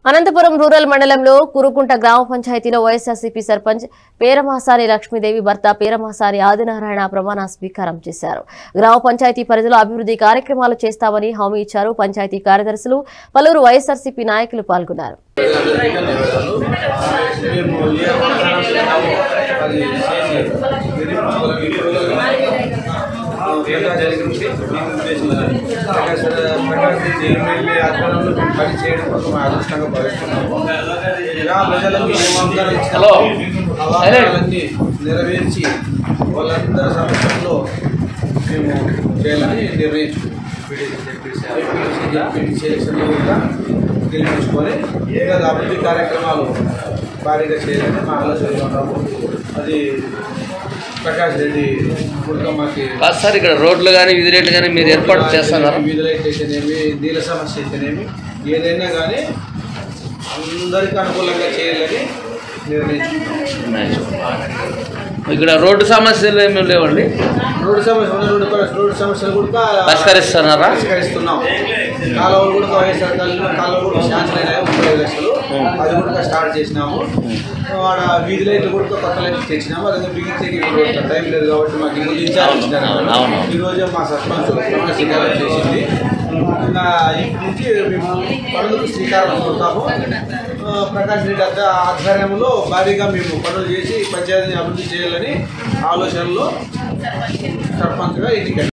Anantapuram rural మండలంలో కురుకుంట గ్రామ పంచాయతీలో వైఎస్ఆర్సీపీ సర్పంచ్ పేరమాసాని లక్ష్మీదేవి భర్త పేరమాసాని ఆదినారాయణ ప్రమాణ స్వీకారం చేశారు గ్రామ పంచాయతీ పరిధిలో అభివృద్ధి కార్యక్రమాలు చేస్తామని హామీ ఇచ్చారు పంచాయతీ కార్యదర్శులు పలువురు వైఎస్ఆర్సీపీ నాయకులు పాల్గొన్నారు మేము ఏ అవసరం ఉన్నామో అది చేసి ప్రకాశ్ ప్రకాశ్ రెడ్డి ఎమ్మెల్యే ఆధ్వర్యంలో మేము పని చేయడం కోసం మా అదృష్టంగా భావిస్తున్నాము గ్రామ ప్రజలకు ఏమందరూ ఇచ్చారో ఆ వాగ్దానాలన్నీ నెరవేర్చి వాళ్ళందరి సమక్షంలో మేము చేయాలని నిర్ణయించుకున్నాం సెలక్షన్లో కూడా గెలిపించుకొని ఇంకా అభివృద్ధి కార్యక్రమాలు భారీగా చేయాలని మా ఆలోచనలో ఉన్నాము అది ప్రకాష్ రెడ్డి కుటుంబానికి కాదు సార్ ఇక్కడ రోడ్లు కానీ విధి రేట్లు కానీ మీరు ఏర్పాటు చేస్తున్నారు వీధులైట్ అయితేనేమి నీళ్ళ సమస్య అయితేనేమి ఏదైనా కానీ అందరికీ అనుకూలంగా చేయాలని నిర్ణయించుకున్నాం ఇక్కడ రోడ్డు సమస్యలు ఏమీ లేవండి రోడ్డు సమస్య ఉన్న రోడ్డు ప- రోడ్డు సమస్యలు కూడా పరిష్కరిస్తున్నారా పరిష్కరిస్తున్నాం కాలువలు కూడా వైఎస్ఆర్ కాలంలో కాలువలు కూడా శాంక్షన్ అయినాయి ముప్పై ఐదు లక్షలు అది కూడా స్టార్ట్ చేసినాము ఆడ వీధి లైట్లు కూడా కొత్త లైట్లు తెచ్చినాము అది బిగించేకి ఇప్పుడు టైం లేదు కాబట్టి మాకు ముందు ఇన్ఛార్జ్ ఇచ్చినారు అవును, అవును. ఈ రోజు మా సర్పంచ్ ప్రమాణ స్వీకారం చేసింది ఇంకా ఇప్పటి నుంచి మేము పనులకు శ్రీకారం చుడతాము ఆ, ప్రకాష్ రెడ్డి అత్త ఆధ్వర్యంలో భారీగా మేము పనులు చేసి పంచాయతీని అభివృద్ధి చేయాలని ఆలోచనలో సర్పంచ్గా ఎన్నిక